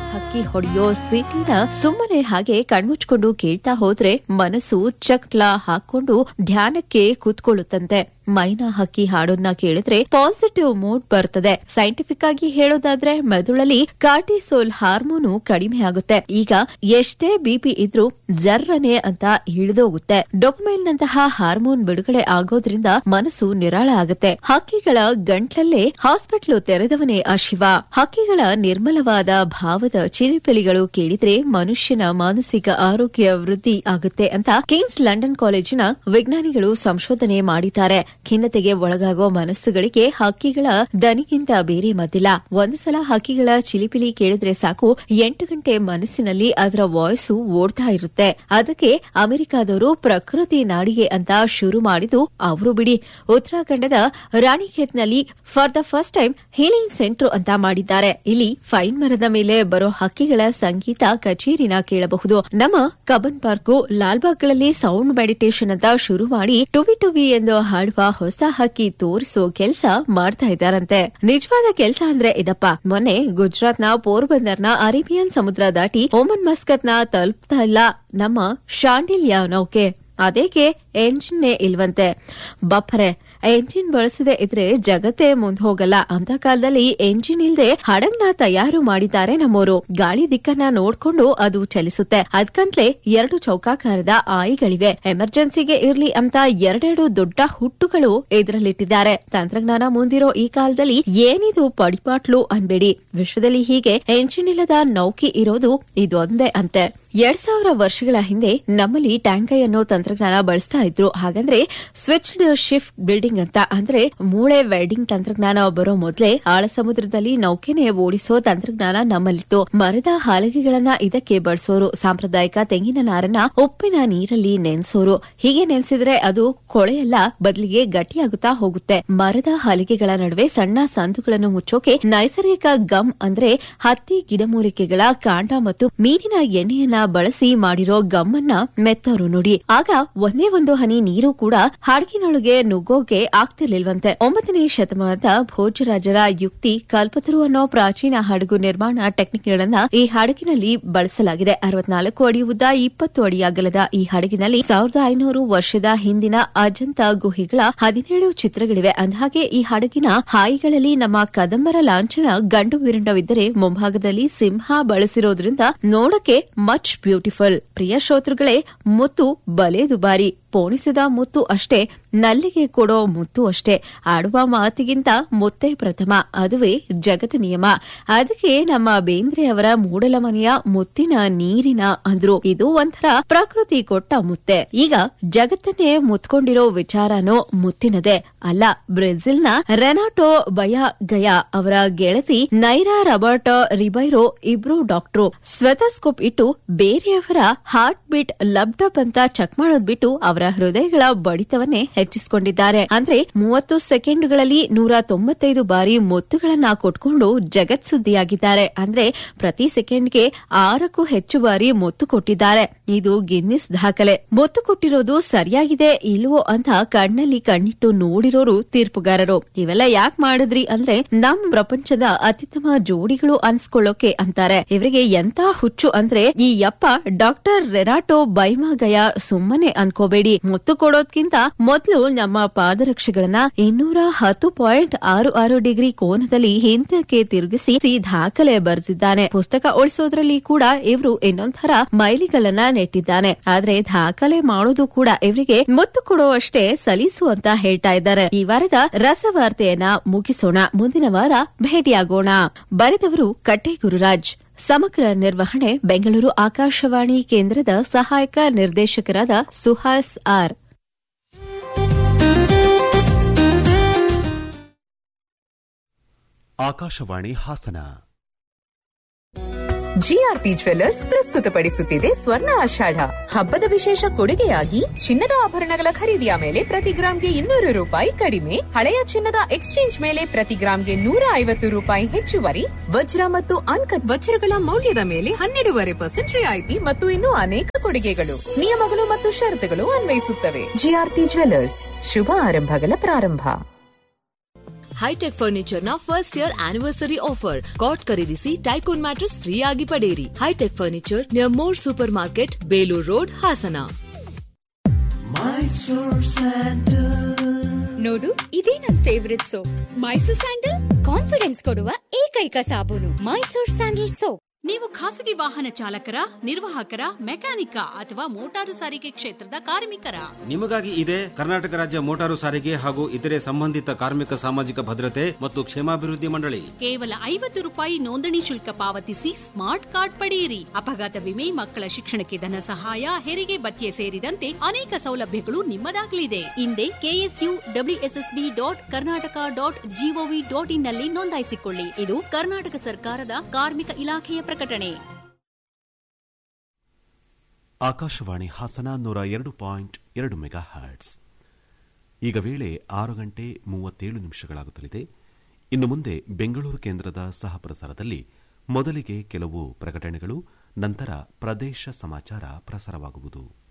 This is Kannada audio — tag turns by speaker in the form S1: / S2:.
S1: ಹಕ್ಕಿ ಹೊಡೆಯೋ ಸಿಟಿನ ಸುಮ್ಮನೆ ಹಾಗೆ ಕಣ್ಮುಚ್ಕೊಂಡು ಕೇಳ್ತಾ ಹೋದ್ರೆ ಮನಸ್ಸು ಚಕ್ಲ ಹಾಕೊಂಡು ಧ್ಯಾನಕ್ಕೆ ಕೂತ್ಕೊಳ್ಳುತ್ತಂತೆ ಮೈನಾ ಹಕ್ಕಿ ಹಾಡೋದ್ನ ಕೇಳಿದ್ರೆ ಪಾಸಿಟಿವ್ ಮೂಡ್ ಬರ್ತದೆ ಸೈಂಟಿಫಿಕ್ ಆಗಿ ಹೇಳೋದಾದ್ರೆ ಮೆದುಳಲ್ಲಿ ಕಾರ್ಟಿಸೋಲ್ ಹಾರ್ಮೋನು ಕಡಿಮೆ ಆಗುತ್ತೆ ಈಗ ಎಷ್ಟೇ ಬಿಪಿ ಇದ್ರೂ ಜರ್ರನೆ ಅಂತ ಹಿಡಿದೋಗುತ್ತೆ ಡೊಪಮೈನ್ ನಂತಹ ಹಾರ್ಮೋನ್ ಬಿಡುಗಡೆ ಆಗೋದ್ರಿಂದ ಮನಸ್ಸು ನಿರಾಳ ಆಗುತ್ತೆ ಹಕ್ಕಿಗಳ ಗಂಟ್ಲಲ್ಲೇ ಹಾಸ್ಪಿಟ್ಲು ತೆರೆದವನೇ ಆ ಶಿವ ಹಕ್ಕಿಗಳ ನಿರ್ಮಲವಾದ ಭಾವದ ಚಿಲಿಪಿಲಿಗಳು ಕೇಳಿದ್ರೆ ಮನುಷ್ಯನ ಮಾನಸಿಕ ಆರೋಗ್ಯ ವೃದ್ಧಿ ಆಗುತ್ತೆ ಅಂತ ಕಿಂಗ್ಸ್ ಲಂಡನ್ ಕಾಲೇಜಿನ ವಿಜ್ಞಾನಿಗಳು ಸಂಶೋಧನೆ ಮಾಡಿದ್ದಾರೆ ಖಿನ್ನತೆಗೆ ಒಳಗಾಗೋ ಮನಸ್ಸುಗಳಿಗೆ ಹಕ್ಕಿಗಳ ದನಿಗಿಂತ ಬೇರೆ ಮದ್ದಿಲ್ಲ ಒಂದು ಸಲ ಹಕ್ಕಿಗಳ ಚಿಲಿಪಿಲಿ ಕೇಳಿದ್ರೆ ಸಾಕು ಎಂಟು ಗಂಟೆ ಮನಸ್ಸಿನಲ್ಲಿ ಅದರ ವಾಯ್ಸು ಓಡ್ತಾ ಇರುತ್ತೆ ಅದಕ್ಕೆ ಅಮೆರಿಕಾದವರು ಪ್ರಕೃತಿ ನಾಡಿಗೆ ಅಂತ ಶುರು ಮಾಡಿದ್ದು ಅವರು ಬಿಡಿ ಉತ್ತರಾಖಂಡದ ರಾಣಿಖೇತ್ನಲ್ಲಿ for the first time healing centre ಅಂತ ಮಾಡಿದ್ದಾರೆ ಇಲ್ಲಿ ಫೈನ್ ಮರದ ಮೇಲೆ ಬರೋ ಹಕ್ಕಿಗಳ ಸಂಗೀತ ಕಚೇರಿನ ಕೇಳಬಹುದು ನಮ್ಮ ಕಬನ್ ಪಾರ್ಕು ಲಾಲ್ಬಾಗ್ಗಳಲ್ಲಿ ಸೌಂಡ್ ಮೆಡಿಟೇಷನ್ ಅಂತ ಶುರು ಮಾಡಿ ಟುವಿ ಟುವಿ ಎಂದು ಹಾಡುವ ಹೊಸ ಹಕ್ಕಿ ತೋರಿಸೋ ಕೆಲಸ ಮಾಡ್ತಾ ಇದ್ದಾರಂತೆ ನಿಜವಾದ ಕೆಲಸ ಅಂದ್ರೆ ಇದಪ್ಪ ಮೊನ್ನೆ ಗುಜರಾತ್ನ ಪೋರ್ಬಂದರ್ನ ಅರೇಬಿಯನ್ ಸಮುದ್ರ ದಾಟಿ ಓಮನ್ ಮಸ್ಕತ್ನ ತಲುಪ್ತಾ ಇಲ್ಲ ನಮ್ಮ ಶಾಂಡಿಲ್ಯ ನೌಕೆ ಅದೇಕೆ ಎಂಜಿನ್ನೇ ಇಲ್ವಂತೆ ಬಪ್ಪರೆ ಎಂಜಿನ್ ಬಳಸದೆ ಇದ್ರೆ ಜಗತ್ತೇ ಮುಂದ್ ಹೋಗಲ್ಲ ಅಂತ ಕಾಲದಲ್ಲಿ ಎಂಜಿನ್ ಇಲ್ದೆ ಹಡಗ್ನ ತಯಾರು ಮಾಡಿದ್ದಾರೆ ನಮ್ಮೋರು ಗಾಳಿ ದಿಕ್ಕನ್ನ ನೋಡ್ಕೊಂಡು ಅದು ಚಲಿಸುತ್ತೆ ಅದ್ಕಂತ್ಲೆ ಎರಡು ಚೌಕಾಕಾರದ ಆಯಿಗಳಿವೆ ಎಮರ್ಜೆನ್ಸಿಗೆ ಇರ್ಲಿ ಅಂತ ಎರಡೆರಡು ದೊಡ್ಡ ಹುಟ್ಟುಗಳು ಇದರಲ್ಲಿಟ್ಟಿದ್ದಾರೆ ತಂತ್ರಜ್ಞಾನ ಮುಂದಿರೋ ಈ ಕಾಲದಲ್ಲಿ ಏನಿದು ಪಡಿಪಾಟ್ಲು ಅನ್ಬೇಡಿ ವಿಶ್ವದಲ್ಲಿ ಹೀಗೆ ಎಂಜಿನ್ ಇಲ್ಲದ ನೌಕೆ ಇರೋದು ಇದೊಂದೇ ಅಂತೆ ಎರಡ್ ಸಾವಿರ ವರ್ಷಗಳ ಹಿಂದೆ ನಮ್ಮಲ್ಲಿ ಟ್ಯಾಂಕೈ ಅನ್ನೋ ತಂತ್ರಜ್ಞಾನ ಬಳಸ್ತಾ ಇದ್ರು ಹಾಗಂದ್ರೆ ಸ್ವಿಚ್ಡ್ ಶಿಫ್ಟ್ ಬಿಲ್ಡಿಂಗ್ ಅಂತ ಅಂದ್ರೆ ಮೂಳೆ ವೆಲ್ಡಿಂಗ್ ತಂತ್ರಜ್ಞಾನ ಬರೋ ಮೊದಲೇ ಆಳ ಸಮುದ್ರದಲ್ಲಿ ನೌಕೆನೆ ಓಡಿಸೋ ತಂತ್ರಜ್ಞಾನ ನಮ್ಮಲ್ಲಿತ್ತು ಮರದ ಹಾಲಗೆಗಳನ್ನ ಇದಕ್ಕೆ ಬಳಸೋರು ಸಾಂಪ್ರದಾಯಿಕ ತೆಂಗಿನ ನಾರನ್ನ ಉಪ್ಪಿನ ನೀರಲ್ಲಿ ನೆನೆಸೋರು ಹೀಗೆ ನೆನೆಸಿದ್ರೆ ಅದು ಕೊಳೆಯಲ್ಲ ಬದಲಿಗೆ ಗಟ್ಟಿಯಾಗುತ್ತಾ ಹೋಗುತ್ತೆ ಮರದ ಹಲಿಗೆಗಳ ನಡುವೆ ಸಣ್ಣ ಸಂದುಗಳನ್ನು ಮುಚ್ಚೋಕೆ ನೈಸರ್ಗಿಕ ಗಮ್ ಅಂದ್ರೆ ಹತ್ತಿ ಗಿಡಮೂಲಿಕೆಗಳ ಕಾಂಡ ಮತ್ತು ಮೀನಿನ ಎಣ್ಣೆಯನ್ನ ಬಳಸಿ ಮಾಡಿರೋ ಗಮ್ಮನ್ನ ಮೆತ್ತರು ನೋಡಿ ಆಗ ಒಂದೇ ಒಂದು ಹನಿ ನೀರು ಕೂಡ ಹಾಡ್ಗಿನೊಳಗೆ ನುಗ್ಗೋಕೆ ಆಗ್ತಿರ್ಲಿಲ್ವಂತೆ ಒಂಬತ್ತನೇ ಶತಮಾನದ ಭೋಜರಾಜರ ಯುಕ್ತಿ ಕಲ್ಪತರು ಅನ್ನೋ ಪ್ರಾಚೀನ ಹಡಗು ನಿರ್ಮಾಣ ಟೆಕ್ನಿಕ್ಗಳನ್ನ ಈ ಹಡಗಿನಲ್ಲಿ ಬಳಸಲಾಗಿದೆ ಅರವತ್ನಾಲ್ಕು ಅಡಿ ಉದ್ದ ಇಪ್ಪತ್ತು ಅಡಿ ಅಗಲದ ಈ ಹಡಗಿನಲ್ಲಿ ಸಾವಿರದ ಐನೂರು ವರ್ಷದ ಹಿಂದಿನ ಅಜಂತ ಗುಹೆಗಳ ಹದಿನೇಳು ಚಿತ್ರಗಳಿವೆ ಅಂದಹಾಗೆ ಈ ಹಡಗಿನ ಹಾಯಿಗಳಲ್ಲಿ ನಮ್ಮ ಕದಂಬರ ಲಾಂಛನ ಗಂಡು ವಿರಂಡವಿದ್ದರೆ ಮುಂಭಾಗದಲ್ಲಿ ಸಿಂಹ ಬಳಸಿರೋದ್ರಿಂದ ನೋಡಕ್ಕೆ ಮಚ್ ಬ್ಯೂಟಿಫುಲ್ ಪ್ರಿಯ ಶ್ರೋತೃಗಳೇ ಮುತ್ತು ಬಲೆ ದುಬಾರಿ ಪೋಣಿಸಿದ ಮುತ್ತು ಅಷ್ಟೇ ನಲ್ಲಿಗೆ ಕೊಡೋ ಮುತ್ತು ಅಷ್ಟೇ ಆಡುವ ಮಾತಿಗಿಂತ ಮುತ್ತೇ ಪ್ರಥಮ ಅದುವೇ ಜಗತ ನಿಯಮ ಅದಕ್ಕೆ ನಮ್ಮ ಬೇಂದ್ರೆ ಅವರ ಮೂಡಲಮನೆಯ ಮುತ್ತಿನ ನೀರಿನ ಅಂದ್ರು ಇದು ಒಂಥರ ಪ್ರಕೃತಿ ಕೊಟ್ಟ ಮುತ್ತೆ ಈಗ ಜಗತ್ತನ್ನೇ ಮುತ್ಕೊಂಡಿರೋ ವಿಚಾರನೋ ಮುತ್ತಿನದೇ ಅಲ್ಲ ಬ್ರೆಜಿಲ್ನ ರೆನಾಟೋ ಬಯಾ ಗಯಾ ಅವರ ಗೆಳತಿ ನೈರಾ ರಬರ್ಟ್ ರಿಬೈರೋ ಇಬ್ರು ಡಾಕ್ಟ್ರು ಸ್ವೆತಸ್ಕೋಪ್ ಇಟ್ಟು ಬೇರೆಯವರ ಹಾರ್ಟ್ ಬೀಟ್ ಲಬ್ಡಬ್ ಅಂತ ಚೆಕ್ ಮಾಡೋದ್ ಬಿಟ್ಟು ಅವರ ಹೃದಯಗಳ ಬಡಿತವನ್ನೇ ಹೆಚ್ಚಿಸಿಕೊಂಡಿದ್ದಾರೆ ಅಂದ್ರೆ ಮೂವತ್ತು ಸೆಕೆಂಡ್ಗಳಲ್ಲಿ ನೂರ ತೊಂಬತ್ತೈದು ಬಾರಿ ಮುತ್ತುಗಳನ್ನ ಕೊಟ್ಕೊಂಡು ಜಗತ್ ಸುದ್ದಿಯಾಗಿದ್ದಾರೆ ಅಂದ್ರೆ ಪ್ರತಿ ಸೆಕೆಂಡ್ಗೆ ಆರಕ್ಕೂ ಹೆಚ್ಚು ಬಾರಿ ಮುತ್ತು ಕೊಟ್ಟಿದ್ದಾರೆ ಇದು ಗಿನ್ನಿಸ್ ದಾಖಲೆ ಮುತ್ತು ಕೊಟ್ಟಿರೋದು ಸರಿಯಾಗಿದೆ ಇಲ್ವೋ ಅಂತ ಕಣ್ಣಲ್ಲಿ ಕಣ್ಣಿಟ್ಟು ನೋಡಿರೋರು ತೀರ್ಪುಗಾರರು ಇವೆಲ್ಲ ಯಾಕೆ ಮಾಡಿದ್ರಿ ಅಂದ್ರೆ ನಮ್ ಪ್ರಪಂಚದ ಅತ್ಯುತ್ತಮ ಜೋಡಿಗಳು ಅನ್ಸ್ಕೊಳ್ಳೋಕೆ ಅಂತಾರೆ ಇವರಿಗೆ ಎಂತ ಹುಚ್ಚು ಅಂದ್ರೆ ಈ ಯಪ್ಪ ಡಾಕ್ಟರ್ ರೆನಾಟೋ ಬೈಮಾಗಯ ಸುಮ್ಮನೆ ಅನ್ಕೋಬೇಡಿ ಮುತ್ತು ಕೊಡೋದ್ಕಿಂತ ಮೊದಲು ನಮ್ಮ ಪಾದರಕ್ಷೆಗಳನ್ನ ಇನ್ನೂರ ಹತ್ತು ಪಾಯಿಂಟ್ ಆರು ಆರು ಡಿಗ್ರಿ ಕೋನದಲ್ಲಿ ಹಿಂದಕ್ಕೆ ತಿರುಗಿಸಿ ದಾಖಲೆ ಬರೆದಿದ್ದಾನೆ ಪುಸ್ತಕ ಉಳಿಸೋದ್ರಲ್ಲಿ ಕೂಡ ಇವರು ಇನ್ನೊಂಥರ ಮೈಲಿಗಲ್ಲನ್ನ ನೆಟ್ಟಿದ್ದಾನೆ ಆದ್ರೆ ದಾಖಲೆ ಮಾಡೋದು ಕೂಡ ಇವರಿಗೆ ಮುತ್ತು ಕೊಡುವಷ್ಟೇ ಸಲೀಸು ಅಂತ ಹೇಳ್ತಾ ಇದ್ದಾರೆ ಈ ವಾರದ ರಸವಾರ್ತೆಯನ್ನ ಮುಗಿಸೋಣ ಮುಂದಿನ ವಾರ ಭೇಟಿಯಾಗೋಣ ಬರೆದವರು ಕಟ್ಟೆ ಗುರುರಾಜ್ ಸಮಗ್ರ ನಿರ್ವಹಣೆ ಬೆಂಗಳೂರು ಆಕಾಶವಾಣಿ ಕೇಂದ್ರದ ಸಹಾಯಕ ನಿರ್ದೇಶಕರಾದ Suhas R
S2: Akashvani Hassan
S3: GRP jewellers ಪ್ರಸ್ತುತಪಡಿಸುತ್ತಿದೆ ಸ್ವರ್ಣ ಆಷಾಢ ಹಬ್ಬದ ವಿಶೇಷ ಕೊಡುಗೆಯಾಗಿ ಚಿನ್ನದ ಆಭರಣಗಳ ಖರೀದಿಯ ಮೇಲೆ ಪ್ರತಿ ಗ್ರಾಂಗೆ ಇನ್ನೂರು ರೂಪಾಯಿ ಕಡಿಮೆ ಹಳೆಯ ಚಿನ್ನದ ಎಕ್ಸ್ಚೇಂಜ್ ಮೇಲೆ ಪ್ರತಿ ಗ್ರಾಂಗೆ ನೂರ ಐವತ್ತು ರೂಪಾಯಿ ಹೆಚ್ಚುವರಿ ವಜ್ರ ಮತ್ತು ಅನ್ಕಟ್ ವಜ್ರಗಳ ಮೌಲ್ಯದ ಮೇಲೆ ಹನ್ನೆರಡೂವರೆ ಪರ್ಸೆಂಟ್ ರಿಯಾಯಿತಿ ಮತ್ತು ಇನ್ನೂ ಅನೇಕ ಕೊಡುಗೆಗಳು ನಿಯಮಗಳು ಮತ್ತು ಷರತ್ತುಗಳು ಅನ್ವಯಿಸುತ್ತವೆ ಜಿಆರ್ಪಿ ಜ್ವೆಲ್ಲರ್ಸ್ ಶುಭ ಆರಂಭಗಳ ಪ್ರಾರಂಭ
S2: ಹೈಟೆಕ್ ಫರ್ನಿಚರ್ ನ first year anniversary offer cot ಖರೀದಿಸಿ ಟೈಕೋನ್ ಮ್ಯಾಟ್ರೆಸ್ ಫ್ರೀ ಆಗಿ ಪಡೆಯಿರಿ hi tech furniture near more super market Belur road Hassan
S4: ನೋಡು ಇದೇ ನನ್ favourite soap Mysore sandal confidence ಕೊಡುವ ಏಕೈಕ ಸಾಬೂನು ಮೈಸೂರ್ ಸ್ಯಾಂಡಲ್ ಸೋಪ್
S5: ನೀವು ಖಾಸಗಿ ವಾಹನ ಚಾಲಕರ ನಿರ್ವಾಹಕರ ಮೆಕ್ಯಾನಿಕ ಅಥವಾ ಮೋಟಾರು ಸಾರಿಗೆ ಕ್ಷೇತ್ರದ ಕಾರ್ಮಿಕರ
S6: ನಿಮಗಾಗಿ ಇದೆ ಕರ್ನಾಟಕ ರಾಜ್ಯ ಮೋಟಾರು ಸಾರಿಗೆ ಹಾಗೂ ಇತರೆ ಸಂಬಂಧಿತ ಕಾರ್ಮಿಕ ಸಾಮಾಜಿಕ ಭದ್ರತೆ ಮತ್ತು ಕ್ಷೇಮಾಭಿವೃದ್ಧಿ ಮಂಡಳಿ
S5: ಕೇವಲ ಐವತ್ತು ರೂಪಾಯಿ ನೋಂದಣಿ ಶುಲ್ಕ ಪಾವತಿಸಿ ಸ್ಮಾರ್ಟ್ ಕಾರ್ಡ್ ಪಡೆಯಿರಿ ಅಪಘಾತ ವಿಮೆ ಮಕ್ಕಳ ಶಿಕ್ಷಣಕ್ಕೆ ಧನ ಸಹಾಯ ಹೆರಿಗೆ ಭತ್ಯೆ ಸೇರಿದಂತೆ ಅನೇಕ ಸೌಲಭ್ಯಗಳು ನಿಮ್ಮದಾಗಲಿದೆ ಹಿಂದೆ KSU WSSB dot Karnataka dot GOV dot in ನಲ್ಲಿ ನೋಂದಾಯಿಸಿಕೊಳ್ಳಿ ಇದು ಕರ್ನಾಟಕ ಸರ್ಕಾರದ ಕಾರ್ಮಿಕ ಇಲಾಖೆಯ ಪ್ರಕಟಣೆ
S7: ಆಕಾಶವಾಣಿ ಹಾಸನ ನೂರ ಎರಡು ಪಾಯಿಂಟ್ ಎರಡು ಮೆಗಾ ಹರ್ಟ್ಸ್ ಈಗ ವೇಳೆ ಆರು ಗಂಟೆ ಮೂವತ್ತೇಳು ನಿಮಿಷಗಳಾಗುತ್ತಲಿದೆ ಇನ್ನು ಮುಂದೆ ಬೆಂಗಳೂರು ಕೇಂದ್ರದ ಸಹ ಪ್ರಸಾರದಲ್ಲಿ ಮೊದಲಿಗೆ ಕೆಲವು ಪ್ರಕಟಣೆಗಳು ನಂತರ ಪ್ರದೇಶ ಸಮಾಚಾರ ಪ್ರಸಾರವಾಗುವುದು